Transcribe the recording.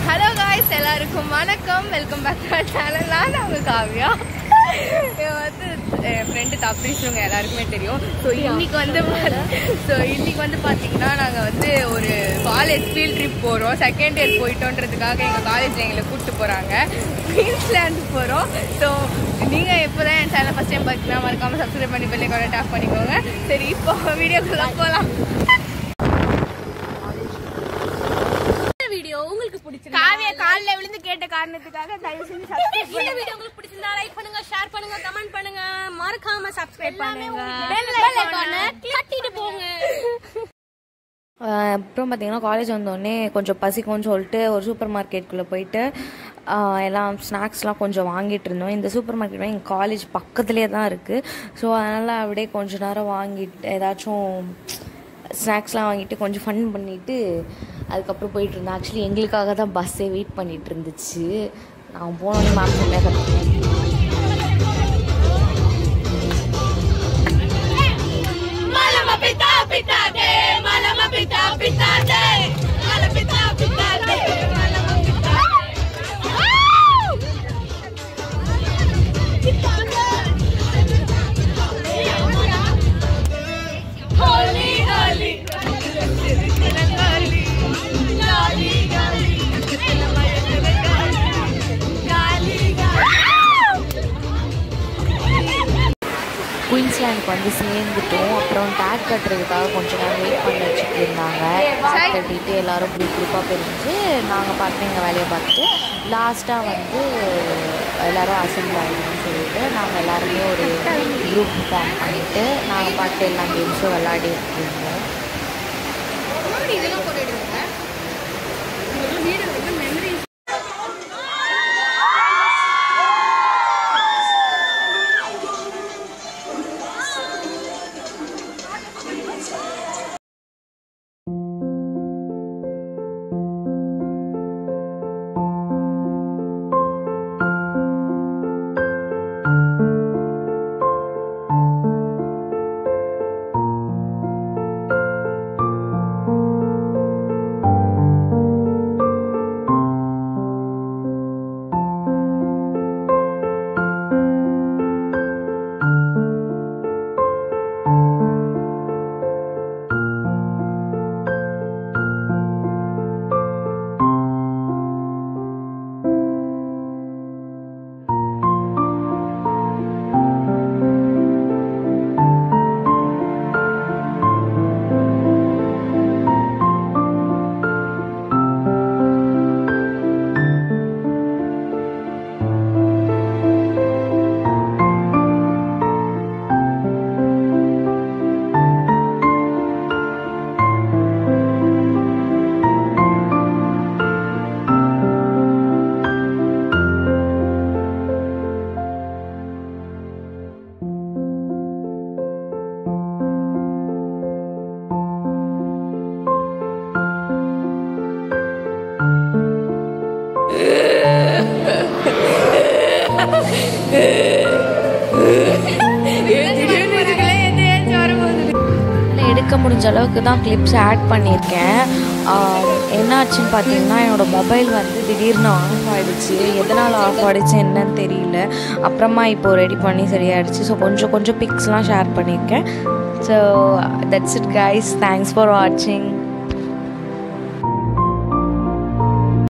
hello guys எல்லாருக்கும் வணக்கம் welcome back to channel நான் அவங்க காவ்யா இவன் வந்து என் ஃப்ரெண்டு தப்ரீஸ்வங்க எல்லாருக்குமே தெரியும் ஸோ இன்னைக்கு வந்து ஸோ இன்னைக்கு வந்து பார்த்தீங்கன்னா நாங்கள் வந்து ஒரு காலேஜ் ஃபீல்ட் ட்ரிப் போகிறோம் செகண்ட் இயர் போயிட்டோன்றதுக்காக எங்கள் காலேஜில் எங்களை கூப்பிட்டு போகிறாங்க குயின்ஸ்லேண்ட் போகிறோம் ஸோ நீங்கள் இப்போ தான் என் சேனல் ஃபஸ்ட் டைம் பார்த்தீங்கன்னா மறக்காமல் சப்ஸ்கிரைப் பண்ணி பெல்லை கூட டேப் பண்ணிக்கோங்க சரி இப்போ வீடியோக்குள்ளே போகலாம் வீடியோ உங்களுக்கு பிடிச்சிருந்தா காவிய காலில் விழுந்து கேட்ட காரணத்துக்காக தயவு செஞ்சு சப்ஸ்கிரைப் இந்த வீடியோ உங்களுக்கு பிடிச்சிருந்தா லைக் பண்ணுங்க ஷேர் பண்ணுங்க கமெண்ட் பண்ணுங்க மறக்காம சப்ஸ்கிரைப் பண்ணுங்க Bell பெல் icon-அ ஐகானை தட்டிட்டு போங்க ஆஹ் அப்புறம் பார்த்தீங்கன்னா காலேஜ் வந்தோடனே கொஞ்சம் பசிக்கும்னு சொல்லிட்டு ஒரு சூப்பர் மார்க்கெட்டுக்குள்ளே போயிட்டு ஆஹ் எல்லாம் ஸ்நாக்ஸ்லாம் கொஞ்சம் வாங்கிட்டு இருந்தோம் இந்த சூப்பர் மார்க்கெட் வந்து எங்கள் காலேஜ் பக்கத்துலேயே தான் இருக்குது ஸோ அதனால் அப்படியே கொஞ்ச நேரம் வாங்கிட்டு ஏதாச்சும் ஸ்நாக்ஸ்லாம் வாங்கிட்டு கொஞ்சம் ஃபன் பண்ணிவிட்டு அதுக்கப்புறம் போயிட்டு இருந்தேன் ஆக்சுவலி எங்களுக்காக தான் பஸ்ஸே வெயிட் பண்ணிட்டு இருந்துச்சு நான் போனோடனே மேம் சொன்னேன் குயின்ஸ்லேண்டுக்கு வந்து சேர்ந்துட்டோம் அப்புறம் டேக் கட்டுறதுக்காக கொஞ்ச நேரம் வெயிட் பண்ண வச்சுட்டு இருந்தாங்க டேக் கட்டிட்டு எல்லாரும் குரூப் குரூப்பாக பிரிஞ்சு நாங்கள் பார்த்து எங்கள் வேலையை பார்த்துட்டு லாஸ்ட்டாக வந்து எல்லோரும் அசம்பிள் ஆகிடும்னு சொல்லிட்டு நாங்கள் எல்லாருமே ஒரு குரூப் ஃபார்ம் பண்ணிவிட்டு நாங்கள் பார்த்து எல்லா கேம்ஸும் விளையாடிட்டு இருந்தோம் இதெல்லாம் போட்டுடுங்க வீடு வந்து மெமரி என்னால் எடுக்க முடிஞ்ச அளவுக்கு தான் கிளிப்ஸ் ஆட் பண்ணியிருக்கேன் ஆஹ் என்னாச்சுன்னு பார்த்தீங்கன்னா என்னோடய மொபைல் வந்து திடீர்னு ஆஃப் ஆகிடுச்சு எதனால் ஆஃப் ஆகிடுச்சு என்னன்னு தெரியல அப்புறமா இப்போது ரெடி பண்ணி சரியாயிடுச்சு ஸோ கொஞ்சம் கொஞ்சம் பிக்ஸ்லாம் ஷேர் பண்ணியிருக்கேன் so that's it guys thanks for வாட்சிங்